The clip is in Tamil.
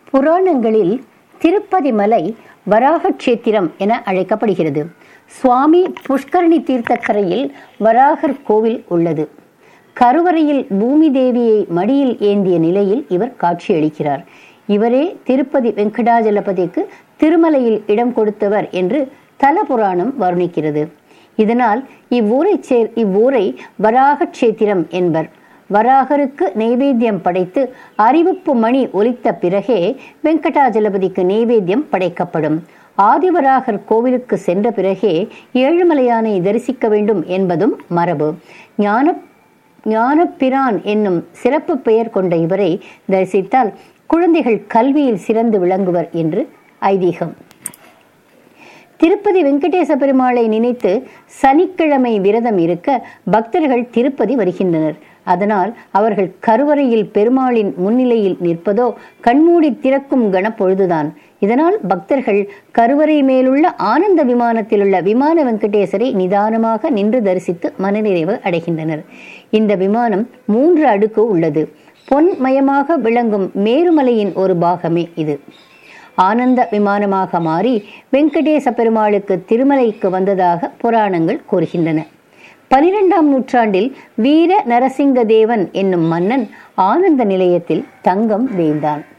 புராணங்களில் திருப்பதி மலை வராக கஷேத்திரம் என அழைக்கப்படுகிறது சுவாமி புஷ்கரணி தீர்த்தக்கரையில் வராகர் கோவில் உள்ளது கருவறையில் பூமி தேவியை மடியில் ஏந்திய நிலையில் இவர் காட்சியளிக்கிறார் இவரே திருப்பதி வெங்கடாஜலபதிக்கு திருமலையில் இடம் கொடுத்தவர் என்று தல புராணம் வர்ணிக்கிறது இதனால் இவ்வூரை சேர் இவ்வூரை வராக கஷேத்திரம் என்பர் வராகருக்கு நெய்வேத்தியம் படைத்து அறிவிப்பு மணி ஒலித்த பிறகே வெங்கடாஜலபதிக்கு நெய்வேத்தியம் படைக்கப்படும் ஆதிவராகர் கோவிலுக்கு சென்ற பிறகே ஏழுமலையானை தரிசிக்க வேண்டும் என்பதும் மரபு ஞான ஞானப்பிரான் என்னும் சிறப்பு பெயர் கொண்ட இவரை தரிசித்தால் குழந்தைகள் கல்வியில் சிறந்து விளங்குவர் என்று ஐதீகம் திருப்பதி வெங்கடேச பெருமாளை நினைத்து சனிக்கிழமை விரதம் இருக்க பக்தர்கள் திருப்பதி வருகின்றனர் அதனால் அவர்கள் கருவறையில் பெருமாளின் முன்னிலையில் நிற்பதோ கண்மூடி திறக்கும் கணப்பொழுதுதான் இதனால் பக்தர்கள் கருவறை மேலுள்ள ஆனந்த விமானத்தில் உள்ள விமான வெங்கடேசரை நிதானமாக நின்று தரிசித்து மனநிறைவு அடைகின்றனர் இந்த விமானம் மூன்று அடுக்கு உள்ளது பொன்மயமாக விளங்கும் மேருமலையின் ஒரு பாகமே இது ஆனந்த விமானமாக மாறி வெங்கடேச பெருமாளுக்கு திருமலைக்கு வந்ததாக புராணங்கள் கூறுகின்றன பனிரெண்டாம் நூற்றாண்டில் வீர நரசிங்க தேவன் என்னும் மன்னன் ஆனந்த நிலையத்தில் தங்கம் வேந்தான்